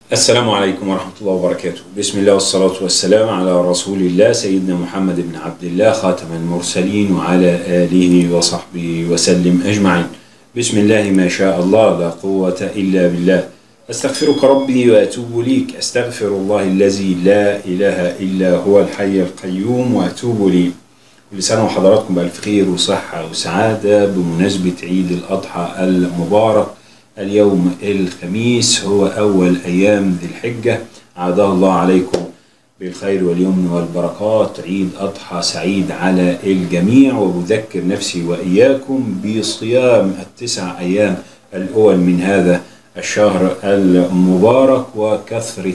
السلام عليكم ورحمة الله وبركاته بسم الله والصلاة والسلام على رسول الله سيدنا محمد بن عبد الله خاتم المرسلين وعلى آله وصحبه وسلم أجمعين بسم الله ما شاء الله لا قوة إلا بالله أستغفرك ربي وأتوب ليك أستغفر الله الذي لا إله إلا هو الحي القيوم وأتوب لي كل سنة وحضراتكم بألف خير وصحة وسعادة بمناسبة عيد الأضحى المبارك اليوم الخميس هو أول أيام ذي الحجة عادها الله عليكم بالخير واليمن والبركات عيد أضحى سعيد على الجميع وأذكر نفسي وإياكم بصيام التسع أيام الأول من هذا الشهر المبارك وكثرة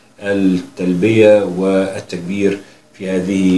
التلبية والتكبير في هذه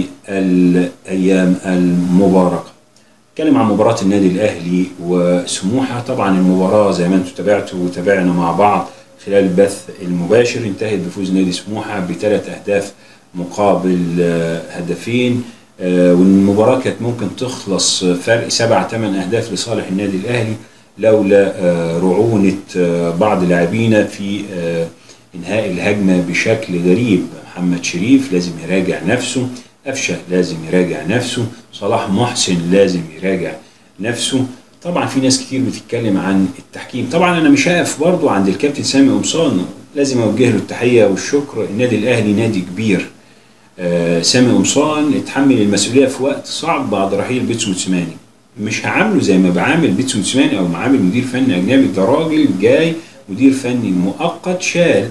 الأيام المباركة نتكلم عن مباراة النادي الأهلي وسموحة طبعا المباراة زي ما انتم تابعتوا وتابعنا مع بعض خلال البث المباشر انتهت بفوز نادي سموحة بثلاث أهداف مقابل هدفين والمباراة كانت ممكن تخلص فرق سبع ثمان أهداف لصالح النادي الأهلي لولا رعونة بعض لاعبينا في إنهاء الهجمة بشكل غريب محمد شريف لازم يراجع نفسه أفشة لازم يراجع نفسه صلاح محسن لازم يراجع نفسه طبعا في ناس كتير بتتكلم عن التحكيم طبعا انا مش هقف برضو عند الكابتن سامي قمصان لازم اوجه له التحيه والشكر النادي الاهلي نادي كبير آه سامي قمصان اتحمل المسؤوليه في وقت صعب بعد رحيل بيتسو موتسماني مش هعامله زي ما بعامل بيتسو موتسماني او معامل مدير فني اجنبي ده راجل جاي مدير فني مؤقت شال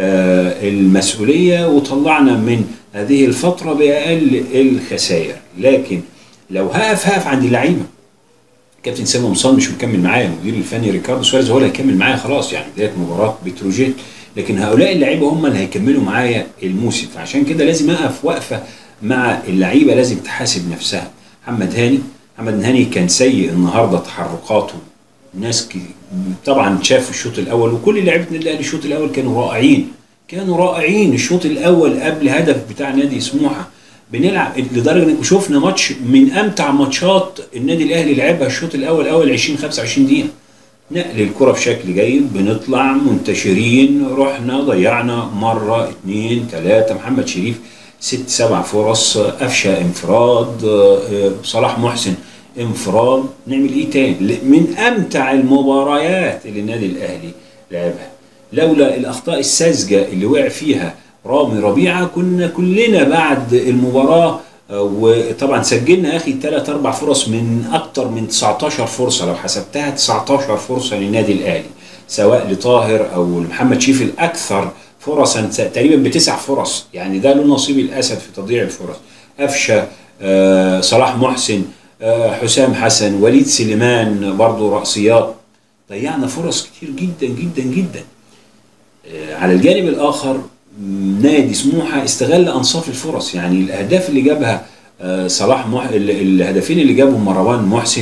آه المسؤوليه وطلعنا من هذه الفتره باقل الخسائر لكن لو هقف هقف عند اللعيبه كابتن سامي قمصان مش مكمل معايا المدير الفني ريكاردو سواريز هو اللي هيكمل معايا خلاص يعني بدايه مباراه بتروجيت لكن هؤلاء اللعيبه هم اللي هيكملوا معايا الموسم فعشان كده لازم اقف وقفه مع اللعيبه لازم تحاسب نفسها محمد هاني محمد هاني كان سيء النهارده تحركاته ناس طبعا شافوا الشوط الاول وكل لعيبه النادي الاهلي الشوط الاول كانوا رائعين كانوا رائعين الشوط الاول قبل هدف بتاع نادي سموحه بنلعب لدرجه ان شفنا ماتش من امتع ماتشات النادي الاهلي لعبها الشوط الاول اول 20 25 دقيقه نقل الكره بشكل جيد بنطلع منتشرين رحنا ضيعنا مره اثنين ثلاثه محمد شريف ست سبع فرص قفشه انفراد صلاح محسن انفراد نعمل ايه تاني من امتع المباريات اللي النادي الاهلي لعبها لولا الاخطاء الساذجه اللي وقع فيها رامي ربيعه كنا كلنا بعد المباراه وطبعا سجلنا اخي ثلاث اربع فرص من اكثر من 19 فرصه لو حسبتها 19 فرصه للنادي الاهلي سواء لطاهر او لمحمد شيف الاكثر فرصا تقريبا بتسع فرص يعني ده له نصيب الاسد في تضييع الفرص قفشه آه صلاح محسن آه حسام حسن وليد سليمان برضه راسيات ضيعنا فرص كتير جدا جدا جدا آه على الجانب الاخر نادي سموحه استغل انصاف الفرص يعني الاهداف اللي جابها صلاح مح... الهدفين اللي جابهم مروان محسن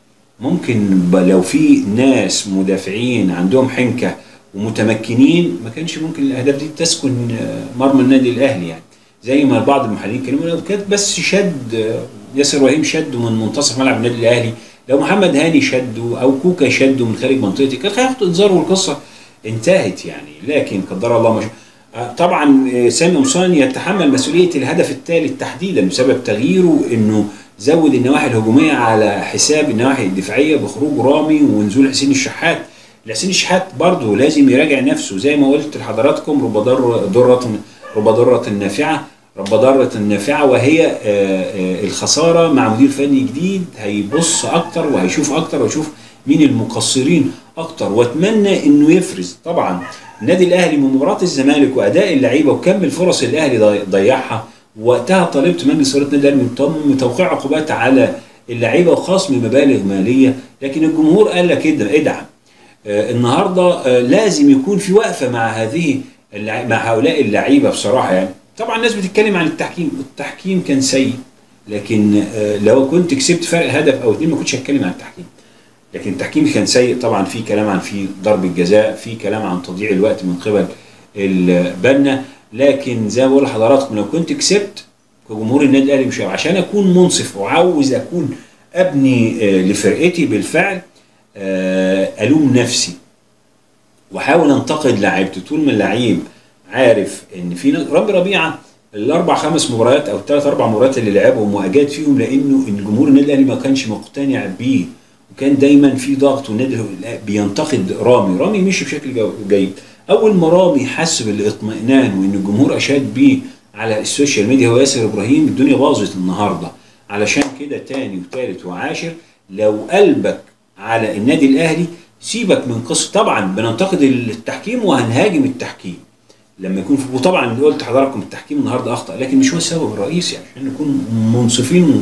ممكن لو في ناس مدافعين عندهم حنكه ومتمكنين ما كانش ممكن الاهداف دي تسكن مرمى النادي الاهلي يعني زي ما بعض المحللين كانوا لو كانت بس شد ياسر وهيم شده من منتصف ملعب النادي الاهلي لو محمد هاني شده او كوكا شده من خارج منطقتي كان هياخد انذار والقصه انتهت يعني لكن قدر الله ما شاء طبعا سامي قمصان يتحمل مسؤوليه الهدف الثالث تحديدا بسبب تغييره انه زود النواحي الهجوميه على حساب النواحي الدفاعيه بخروج رامي ونزول حسين الشحات حسين الشحات برضه لازم يراجع نفسه زي ما قلت لحضراتكم رب ضرة رب ضرة نافعه رب ضرة نافعه وهي الخساره مع مدير فني جديد هيبص اكتر وهيشوف اكتر ويشوف مين المقصرين اكتر واتمنى انه يفرز طبعا النادي الاهلي من مباراه الزمالك واداء اللعيبه وكم الفرص اللي الاهلي ضيعها وقتها طالبت مجلس اداره النادي الاهلي من توقيع عقوبات على اللعيبه وخصم مبالغ ماليه لكن الجمهور قال لك ادعم آه النهارده آه لازم يكون في وقفه مع هذه مع هؤلاء اللعيبه بصراحه يعني طبعا الناس بتتكلم عن التحكيم التحكيم كان سيء لكن آه لو كنت كسبت فرق هدف او اتنين ما كنتش هتكلم عن التحكيم لكن التحكيم كان سيء طبعا في كلام عن في ضرب الجزاء في كلام عن تضييع الوقت من قبل البنا لكن زي ما بقول لحضراتكم لو كنت كسبت كجمهور النادي الاهلي مش عشان اكون منصف وعاوز اكون ابني لفرقتي بالفعل الوم نفسي واحاول انتقد لعيبته طول ما اللعيب عارف ان في ناس- رامي ربيعه الاربع خمس مباريات او الثلاث اربع مباريات اللي لعبهم واجاد فيهم لانه ان جمهور النادي الاهلي ما كانش مقتنع بيه وكان دايما في ضغط والنادي الأهلي بينتقد رامي رامي مشي بشكل جو- جيد اول ما رامي حس بالاطمئنان وان الجمهور اشاد بيه على السوشيال ميديا هو ياسر ابراهيم الدنيا باظت النهارده علشان كده تاني وتالت وعاشر لو قلبك على النادي الاهلي سيبك من قصه طبعا بننتقد التحكيم وهنهاجم التحكيم لما يكون في وطبعا اللي قلت لحضراتكم التحكيم النهارده اخطا لكن مش هو السبب الرئيسي عشان نكون منصفين و...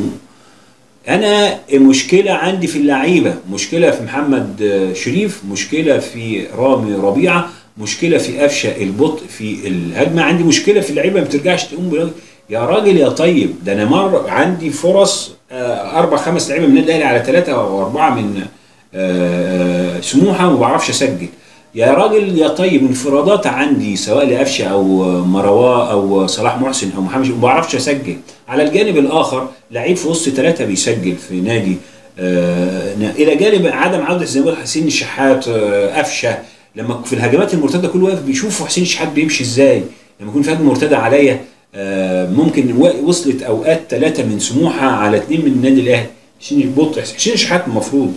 انا مشكله عندي في اللعيبه مشكله في محمد آه، شريف مشكله في رامي ربيعه مشكله في قفشه البطء في الهجمه عندي مشكله في اللعيبه ما بترجعش تقوم بلا- يا راجل يا طيب ده انا مر عندي فرص آه، اربع خمس لعيبه من النادي الاهلي على ثلاثه او اربعه من آه، آه، سموحه وما بعرفش اسجل يا راجل يا طيب انفرادات عندي سواء لقفشه او مرواه او صلاح محسن او محمد ما بعرفش اسجل على الجانب الاخر لعيب في وسط ثلاثه بيسجل في نادي آه الى جانب عدم عوده زي ما بقول حسين الشحات آه قفشه لما في الهجمات المرتده كل واقف بيشوفوا حسين الشحات بيمشي ازاي لما يكون في هجمه مرتده عليا آه ممكن و- وصلت اوقات ثلاثه من سموحه على اثنين من النادي الاهلي حسين البطء حسين الشحات المفروض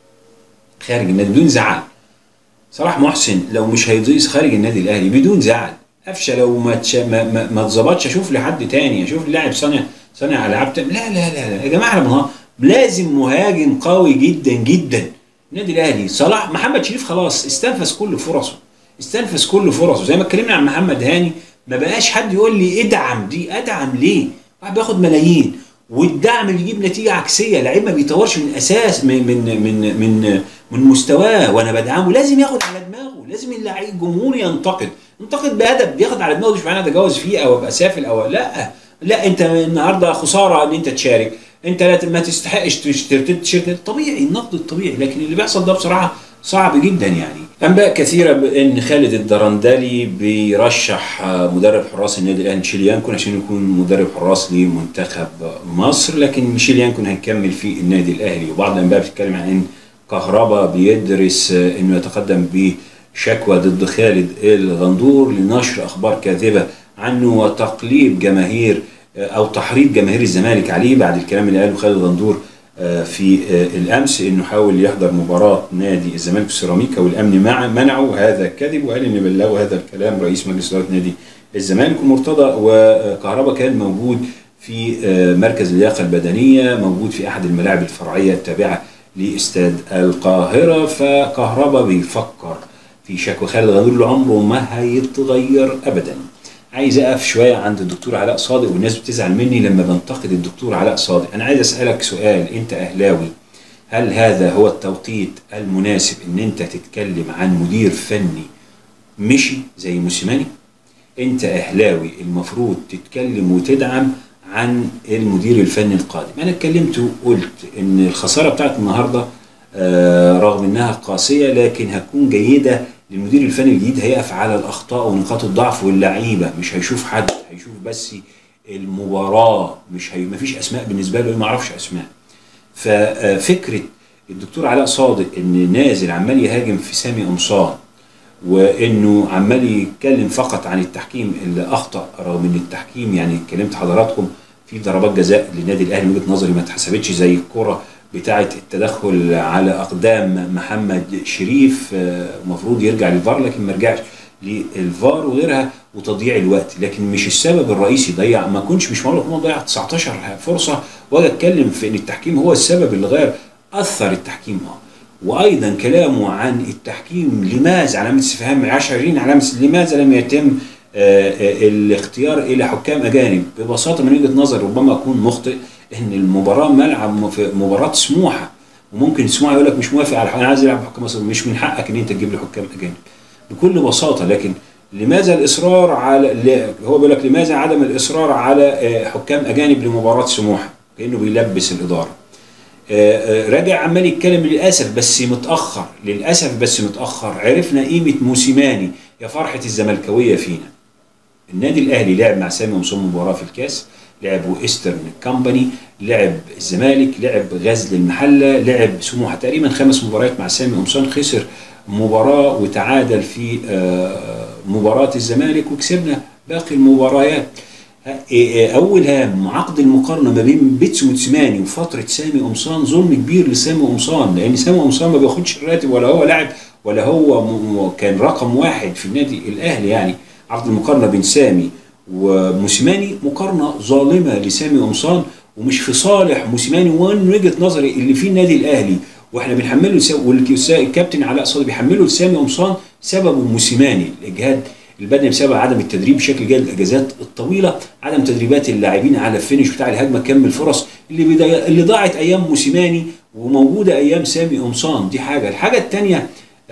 خارج النادي بدون زعل صلاح محسن لو مش هيضيق خارج النادي الاهلي بدون زعل قفشه لو ما تش... ما ما, ما اتظبطش اشوف لي حد تاني اشوف لي لاعب صانع صانع العاب تاني. لا لا لا لا يا جماعه احنا بنهار. لازم مهاجم قوي جدا جدا النادي الاهلي صلاح محمد شريف خلاص استنفذ كل فرصه استنفذ كل فرصه زي ما اتكلمنا عن محمد هاني ما بقاش حد يقول لي ادعم دي ادعم ليه واحد بياخد ملايين والدعم اللي يجيب نتيجه عكسيه لعيب ما بيطورش من اساس من من من من من مستواه وانا بدعمه لازم ياخد على دماغه لازم اللعيب الجمهور ينتقد ينتقد بادب بياخد على دماغه مش معناه اتجوز فيه او ابقى سافل او لا لا انت النهارده خساره ان انت تشارك انت لا ما تستحقش تشتري تيشيرت طبيعي النقد الطبيعي لكن اللي بيحصل ده بصراحه صعب جدا يعني انباء كثيره بان خالد الدرندلي بيرشح مدرب حراس النادي الاهلي ميشيل يانكون عشان يكون مدرب حراس لمنتخب مصر لكن ميشيل يانكون هيكمل في النادي الاهلي وبعض الانباء بتتكلم عن ان كهربا بيدرس انه يتقدم بشكوى ضد خالد الغندور لنشر اخبار كاذبه عنه وتقليب جماهير او تحريض جماهير الزمالك عليه بعد الكلام اللي قاله خالد غندور في الامس انه حاول يحضر مباراه نادي الزمالك والسيراميكا والامن مع منعه هذا كذب وقال ان بلغوا هذا الكلام رئيس مجلس اداره نادي الزمالك ومرتضى وكهربا كان موجود في مركز اللياقه البدنيه موجود في احد الملاعب الفرعيه التابعه لاستاد القاهره فكهربا بيفكر في شكوى خالد غندور اللي عمره ما هيتغير ابدا عايز اقف شويه عند الدكتور علاء صادق والناس بتزعل مني لما بنتقد الدكتور علاء صادق انا عايز اسالك سؤال انت اهلاوي هل هذا هو التوقيت المناسب ان انت تتكلم عن مدير فني مشي زي موسيماني انت اهلاوي المفروض تتكلم وتدعم عن المدير الفني القادم انا اتكلمت وقلت ان الخساره بتاعت النهارده آه رغم انها قاسيه لكن هتكون جيده للمدير الفني الجديد هيقف على الاخطاء ونقاط الضعف واللعيبه مش هيشوف حد هيشوف بس المباراه مش هي مفيش اسماء بالنسبه له ما اعرفش اسماء ففكره الدكتور علاء صادق ان نازل عمال يهاجم في سامي قمصان وانه عمال يتكلم فقط عن التحكيم اللي اخطا رغم ان التحكيم يعني اتكلمت حضراتكم في ضربات جزاء للنادي الاهلي من وجهه نظري ما اتحسبتش زي الكره بتاعه التدخل على اقدام محمد شريف المفروض يرجع للفار لكن ما رجعش للفار وغيرها وتضييع الوقت لكن مش السبب الرئيسي ضيع ما كنتش مش معقول اكون ضيع 19 فرصه واجي اتكلم في ان التحكيم هو السبب اللي غير اثر التحكيم اه وايضا كلامه عن التحكيم لماذا علامه استفهام 20 علامه لماذا لم يتم الاختيار الى حكام اجانب ببساطه من وجهه نظري ربما اكون مخطئ ان المباراه ملعب في مباراه سموحه وممكن سموحه يقول لك مش موافق على انا عايز العب حكام مصر مش من حقك ان انت تجيب لي حكام اجانب بكل بساطه لكن لماذا الاصرار على هو بيقول لك لماذا عدم الاصرار على حكام اجانب لمباراه سموحه كانه بيلبس الاداره راجع عمال يتكلم للاسف بس متاخر للاسف بس متاخر عرفنا قيمه موسيماني يا فرحه الزملكاويه فينا النادي الاهلي لعب مع سامي ومصمم مباراه في الكاس لعب ايسترن كامباني لعب الزمالك لعب غزل المحله لعب سموحه تقريبا خمس مباريات مع سامي قمصان خسر مباراه وتعادل في مباراه الزمالك وكسبنا باقي المباريات اولها عقد المقارنه ما بين بيتسو موتسيماني وفتره سامي قمصان ظلم كبير لسامي قمصان لان سامي قمصان ما بياخدش الراتب ولا هو لاعب ولا هو كان رقم واحد في النادي الاهلي يعني عقد المقارنه بين سامي وموسيماني مقارنه ظالمه لسامي قمصان ومش في صالح موسيماني ومن وجهه نظري اللي في النادي الاهلي واحنا بنحمله والكابتن علاء صادق بيحمله لسامي قمصان سببه موسيماني الاجهاد البدني بسبب عدم التدريب بشكل جيد الاجازات الطويله عدم تدريبات اللاعبين على الفينش بتاع الهجمه كم الفرص اللي بداية اللي ضاعت ايام موسيماني وموجوده ايام سامي قمصان دي حاجه الحاجه الثانيه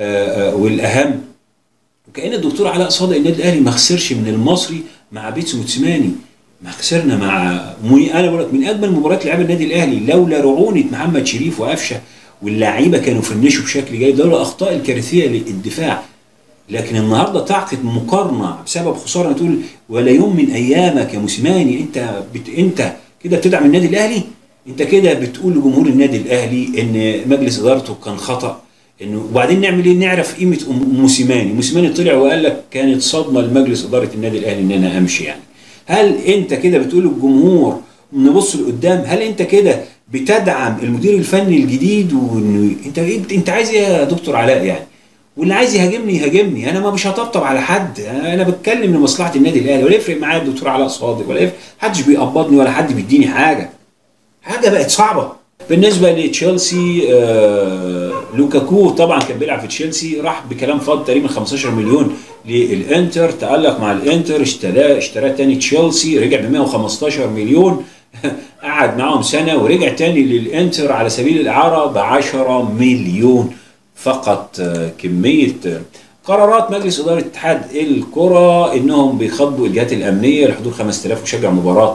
والاهم وكان الدكتور علاء صادق النادي الاهلي ما خسرش من المصري مع بيتسو موتسيماني ما خسرنا مع مي انا بقول لك من اجمل مباريات لعب النادي الاهلي لولا رعونه محمد شريف وقفشه واللعيبه كانوا فنشوا بشكل جيد لولا اخطاء الكارثيه للدفاع لكن النهارده تعقد مقارنه بسبب خساره تقول ولا يوم من ايامك يا موسيماني انت بت... انت كده بتدعم النادي الاهلي انت كده بتقول لجمهور النادي الاهلي ان مجلس ادارته كان خطا انه وبعدين نعمل ايه نعرف قيمه موسيماني موسيماني طلع وقال لك كانت صدمه لمجلس اداره النادي الاهلي ان انا امشي يعني هل انت كده بتقول للجمهور نبص لقدام هل انت كده بتدعم المدير الفني الجديد وانه انت انت عايز ايه يا دكتور علاء يعني واللي عايز يهاجمني يهاجمني انا ما مش هطبطب على حد انا بتكلم لمصلحه النادي الاهلي ولا يفرق معايا الدكتور علاء صادق ولا يفرق حدش بيقبضني ولا حد بيديني حاجه حاجه بقت صعبه بالنسبه لتشيلسي آه لوكاكو طبعا كان بيلعب في تشيلسي راح بكلام فاضي تقريبا 15 مليون للانتر تالق مع الانتر اشتراه اشتراه تاني تشيلسي رجع ب 115 مليون قعد معاهم سنه ورجع تاني للانتر على سبيل الاعاره ب 10 مليون فقط كميه قرارات مجلس اداره اتحاد الكره انهم بيخاطبوا الجهات الامنيه لحضور 5000 مشجع مباراه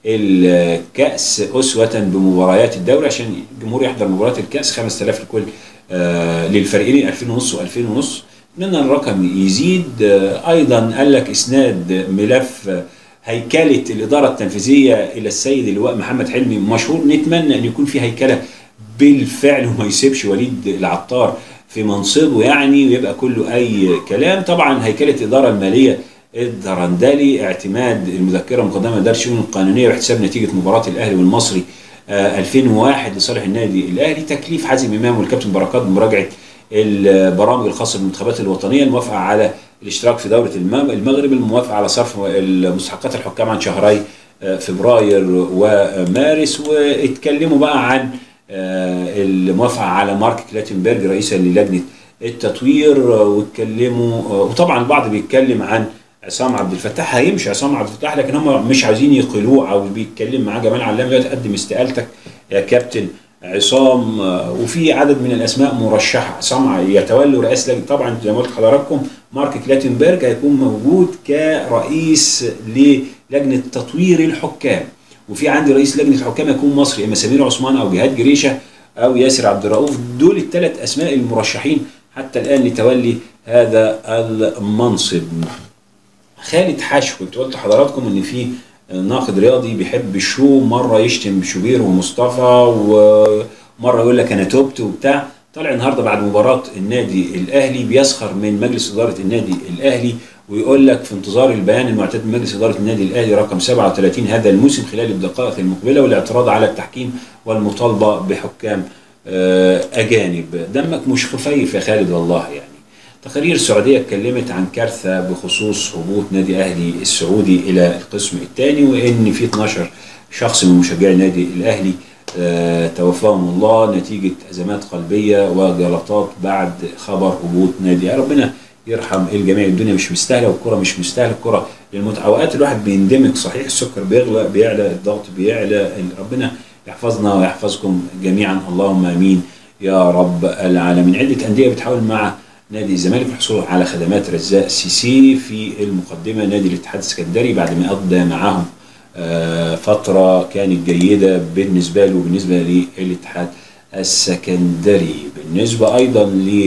الكاس اسوه بمباريات الدوري عشان الجمهور يحضر مباريات الكاس 5000 لكل آه للفريقين 2000 ونص و2000 ونص اتمنى الرقم يزيد آه ايضا قال لك اسناد ملف هيكله الاداره التنفيذيه الى السيد اللواء محمد حلمي مشهور نتمنى ان يكون في هيكله بالفعل وما يسيبش وليد العطار في منصبه يعني ويبقى كله اي كلام طبعا هيكله الاداره الماليه الدرندلي اعتماد المذكره المقدمه لاداره الشؤون القانونيه باحتساب نتيجه مباراه الاهلي والمصري آه 2001 لصالح النادي الاهلي تكليف حازم امام والكابتن بركات بمراجعه البرامج الخاصه بالمنتخبات الوطنيه الموافقه على الاشتراك في دوره المغرب الموافقه على صرف مستحقات الحكام عن شهري آه فبراير ومارس واتكلموا بقى عن آه الموافقه على مارك كلاتنبرج رئيسا للجنه التطوير واتكلموا وطبعا البعض بيتكلم عن عصام عبد الفتاح هيمشي عصام عبد الفتاح لكن هم مش عايزين يقيلوه او بيتكلم معاه جمال علام دلوقتي قدم استقالتك يا كابتن عصام وفي عدد من الاسماء مرشحه عصام يتولوا رئاسه لجنه طبعا زي ما قلت لحضراتكم مارك كلاتنبرج هيكون موجود كرئيس للجنه تطوير الحكام وفي عندي رئيس لجنه الحكام هيكون مصري اما سمير عثمان او جهاد جريشه او ياسر عبد الرؤوف دول الثلاث اسماء المرشحين حتى الان لتولي هذا المنصب خالد حشو كنت قلت لحضراتكم ان في ناقد رياضي بيحب الشو مره يشتم شوبير ومصطفى ومره يقول لك انا تبت وبتاع طلع النهارده بعد مباراه النادي الاهلي بيسخر من مجلس اداره النادي الاهلي ويقول لك في انتظار البيان المعتاد من مجلس اداره النادي الاهلي رقم 37 هذا الموسم خلال الدقائق المقبله والاعتراض على التحكيم والمطالبه بحكام اجانب دمك مش خفيف يا خالد والله يعني تقارير سعوديه اتكلمت عن كارثه بخصوص هبوط نادي اهلي السعودي الى القسم الثاني وان في 12 شخص من مشجعي النادي الاهلي آه توفاهم الله نتيجه ازمات قلبيه وجلطات بعد خبر هبوط نادي ربنا يرحم الجميع الدنيا مش مستاهله والكره مش مستاهله الكره للمتعه اوقات الواحد بيندمج صحيح السكر بيغلى بيعلى الضغط بيعلى ربنا يحفظنا ويحفظكم جميعا اللهم امين يا رب العالمين عده انديه بتحاول مع نادي الزمالك الحصول على خدمات رزاق سيسي في المقدمه نادي الاتحاد السكندري بعد ما قضى معاهم فتره كانت جيده بالنسبه له وبالنسبه للاتحاد السكندري بالنسبه ايضا ل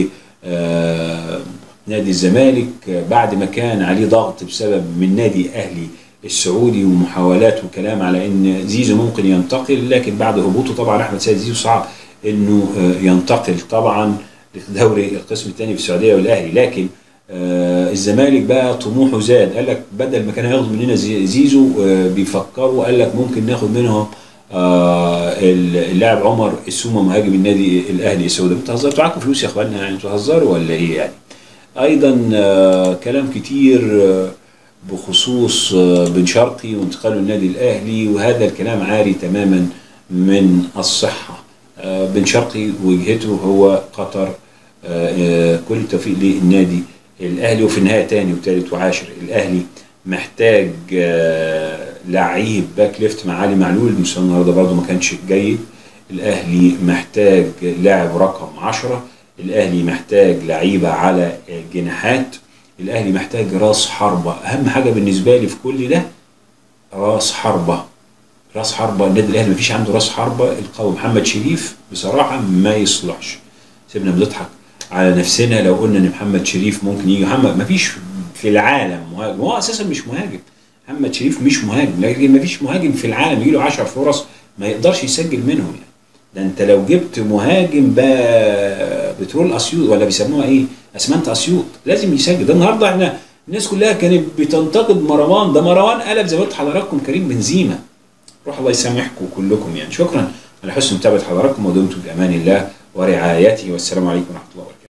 نادي الزمالك بعد ما كان عليه ضغط بسبب من نادي اهلي السعودي ومحاولات وكلام على ان زيزو ممكن ينتقل لكن بعد هبوطه طبعا احمد سيد زيزو صعب انه ينتقل طبعا في دوري القسم الثاني في السعوديه والاهلي لكن آه الزمالك بقى طموحه زاد قال لك بدل ما كانوا ياخدوا مننا زي- زيزو آه بيفكروا قال لك ممكن ناخد منهم آه اللاعب عمر السومه مهاجم النادي الاهلي السعودي بتهزروا انتوا معاكم فلوس يا اخوانا يعني بتهزروا ولا ايه يعني ايضا آه كلام كتير آه بخصوص آه بن شرقي وانتقاله للنادي الاهلي وهذا الكلام عاري تماما من الصحه آه بن شرقي وجهته هو قطر آه آه كل التوفيق للنادي الاهلي وفي النهايه تاني وتالت وعاشر الاهلي محتاج آه لعيب باك ليفت مع علي معلول مستوى النهارده برضه ما كانش جيد الاهلي محتاج لاعب رقم 10 الاهلي محتاج لعيبه على جناحات الاهلي محتاج راس حربه اهم حاجه بالنسبه لي في كل ده راس حربه راس حربه النادي الاهلي مفيش عنده راس حربه القوي محمد شريف بصراحه ما يصلحش سيبنا بنضحك على نفسنا لو قلنا ان محمد شريف ممكن يجي محمد مفيش في العالم مهاجم هو اساسا مش مهاجم محمد شريف مش مهاجم لكن مفيش مهاجم في العالم يجي له 10 فرص ما يقدرش يسجل منهم يعني ده انت لو جبت مهاجم بقى بترول اسيوط ولا بيسموها ايه اسمنت اسيوط لازم يسجل ده النهارده احنا الناس كلها كانت بتنتقد مروان ده مروان قلب زي ما قلت لحضراتكم كريم بنزيما روح الله يسامحكم كلكم يعني شكرا على حسن متابعه حضراتكم ودمتم في امان الله ورعايته والسلام عليكم ورحمه الله وبركاته